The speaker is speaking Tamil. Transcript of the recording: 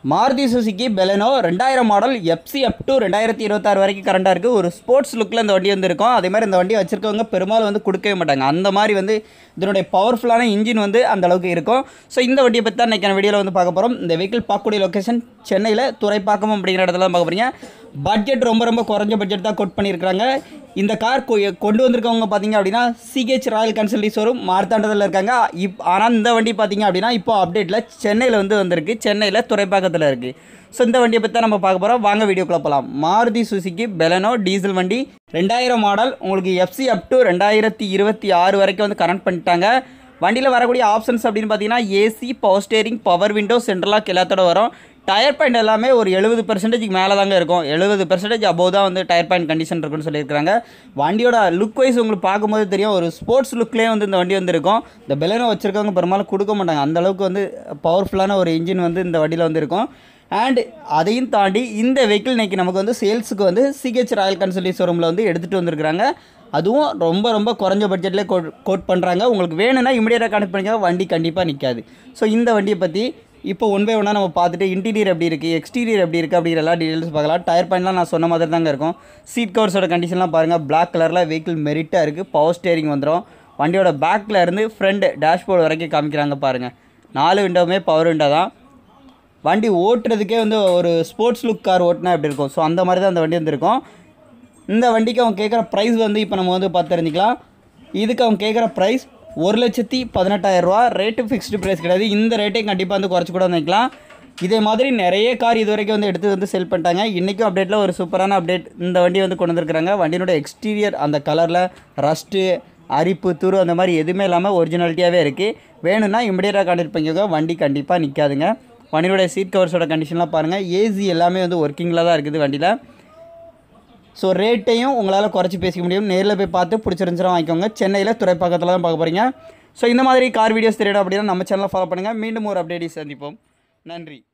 மாருதி சுசுக்கி பெலனோ ரெண்டாயிரம் மாடல் எஃப்சி அப் டு ரெண்டாயிரத்தி இருபத்தாறு வரைக்கும் கரண்டாக இருக்குது ஒரு ஸ்போர்ட்ஸ் லுக்கில் இந்த வண்டி வந்து இருக்கும் அதே மாதிரி இந்த வண்டி வச்சிருக்கவங்க பெரும்பாலும் வந்து கொடுக்கவே மாட்டாங்க அந்த மாதிரி வந்து இதனுடைய பவர்ஃபுல்லான இன்ஜின் வந்து அந்த அளவுக்கு இருக்கும் ஸோ இந்த வண்டியை பற்றி தான் இன்றைக்கான வீடியோவில் வந்து பார்க்க போகிறோம் இந்த வெஹிக்கிள் பார்க்கக்கூடிய லொக்கேஷன் சென்னையில் துறைப்பாக்கம் அப்படிங்கிற இடத்துல தான் பார்க்க போகிறீங்க பட்ஜெட் ரொம்ப ரொம்ப குறைஞ்ச பட்ஜெட் தான் கோட் பண்ணியிருக்காங்க இந்த கார் கொ- கொண்டு வந்திருக்கவங்க பார்த்தீங்க அப்படின்னா சிகேச் ராயல் கன்சல்டி ஷோரூம் மார்த்தாண்டத்தில் இருக்காங்க இப் ஆனால் இந்த வண்டி பார்த்தீங்க அப்படின்னா இப்போ அப்டேட்டில் சென்னையில் வந்து வந்திருக்கு சென்னையில் துறைப்பாக்கத்தில் இருக்குது ஸோ இந்த வண்டியை பற்றி தான் நம்ம பார்க்க போகிறோம் வாங்க வீடியோக்குள்ள போகலாம் மாருதி சுசுக்கி பெலனோ டீசல் வண்டி ரெண்டாயிரம் மாடல் உங்களுக்கு எஃப்சி அப் டு ரெண்டாயிரத்தி இருபத்தி ஆறு வரைக்கும் வந்து கரண்ட் பண்ணிட்டாங்க வண்டியில் வரக்கூடிய ஆப்ஷன்ஸ் அப்படின்னு பார்த்தீங்கன்னா AC power steering power window central lock எல்லாத்தோட வரும் டயர் பாயிண்ட் எல்லாமே ஒரு எழுபது பர்சன்டேஜ்க்கு மேலே தாங்க இருக்கும் எழுபது பர்சன்டேஜ் அபோவ் தான் வந்து டயர் பாயிண்ட் கண்டிஷன் இருக்குன்னு சொல்லியிருக்காங்க வண்டியோட லுக் வைஸ் உங்களுக்கு பார்க்கும்போது தெரியும் ஒரு ஸ்போர்ட்ஸ் லுக்லேயே வந்து இந்த வண்டி வந்து இருக்கும் இந்த பெலனோ வச்சுருக்கவங்க பெரும்பாலும் கொடுக்க மாட்டாங்க அந்த அளவுக்கு வந்து பவர்ஃபுல்லான ஒரு இன்ஜின் வந்து இந்த வண்டியில் வந்து இருக்கும் அண்ட் அதையும் தாண்டி இந்த வெஹிக்கிள் இன்னைக்கு நமக்கு வந்து சேல்ஸுக்கு வந்து சிஹெச் ராயல் கன்சல்டி ஷோரூமில் வந்து எடுத்துகிட்டு வந்திருக்காங்க அதுவும் ரொம்ப ரொம்ப குறைஞ்ச பட்ஜெட்லேயே கோட் கோட் பண்ணுறாங்க உங்களுக்கு வேணும்னா இமீடியட்டாக கனெக்ட் பண்ணிக்க வண்டி கண்டிப்பாக நிற்காது ஸோ இந்த வண்டியை பற்றி இப்போ ஒன் பை ஒன்னாக நம்ம பார்த்துட்டு இன்டீரியர் எப்படி இருக்குது எக்ஸ்டீரியர் எப்படி இருக்குது அப்படிங்கிற எல்லா டீட்டெயில்ஸ் பார்க்கலாம் டயர் பாயிண்ட்லாம் நான் சொன்ன மாதிரி தாங்க இருக்கும் சீட் கவர்ஸோட கண்டிஷன்லாம் பாருங்கள் பிளாக் கலரில் வெஹிக்கிள் மெரிட்டாக இருக்குது பவர் ஸ்டேரிங் வந்துடும் வண்டியோட பேக்கில் இருந்து ஃப்ரண்ட் டேஷ்போர்டு வரைக்கும் காமிக்கிறாங்க பாருங்கள் நாலு விண்டோவுமே பவர் விண்டோ தான் வண்டி ஓட்டுறதுக்கே வந்து ஒரு ஸ்போர்ட்ஸ் லுக் கார் ஓட்டினா எப்படி இருக்கும் ஸோ அந்த மாதிரி தான் அந்த வண்டி வந்துருக்கும் இந்த வண்டிக்கு அவங்க கேட்குற ப்ரைஸ் வந்து இப்போ நம்ம வந்து பார்த்து தெரிஞ்சுக்கலாம் இதுக்கு அவங்க கேட்குற ப்ரைஸ் ஒரு லட்சத்தி பதினெட்டாயிரரூவா ரேட்டு ஃபிக்ஸ்டு ப்ரைஸ் கிடையாது இந்த ரேட்டையும் கண்டிப்பாக வந்து குறைச்சி கூட வந்துக்கலாம் இதே மாதிரி நிறைய கார் இது வரைக்கும் வந்து எடுத்து வந்து செல் பண்ணிட்டாங்க இன்றைக்கும் அப்டேட்டில் ஒரு சூப்பரான அப்டேட் இந்த வண்டி வந்து கொண்டு வந்திருக்கிறாங்க வண்டியினோட எக்ஸ்டீரியர் அந்த கலரில் ரஸ்ட்டு அரிப்பு துரு அந்த மாதிரி எதுவுமே இல்லாமல் ஒரிஜினாலிட்டியாகவே இருக்குது வேணும்னா இமிடியேட்டாக கான்டெக்ட் பண்ணிக்கோங்க வண்டி கண்டிப்பாக நிற்காதுங்க வண்டியோட சீட் கவர்ஸோட கண்டிஷன்லாம் பாருங்கள் ஏசி எல்லாமே வந்து ஒர்க்கிங்கில் தான் இருக்குது வண்டியில் ஸோ ரேட்டையும் உங்களால் குறைச்சி பேசிக்க முடியும் நேரில் போய் பார்த்து பிடிச்சிருந்துச்சுனா வாங்கிக்கோங்க சென்னையில் துறைப்பாக்கத்தில் தான் பார்க்க போகிறீங்க ஸோ இந்த மாதிரி கார் வீடியோஸ் தெரியணும் அப்படின்னா நம்ம சேனலை ஃபாலோ பண்ணுங்கள் மீண்டும் ஒரு அப்டேட்டை சந்திப்போம் நன்றி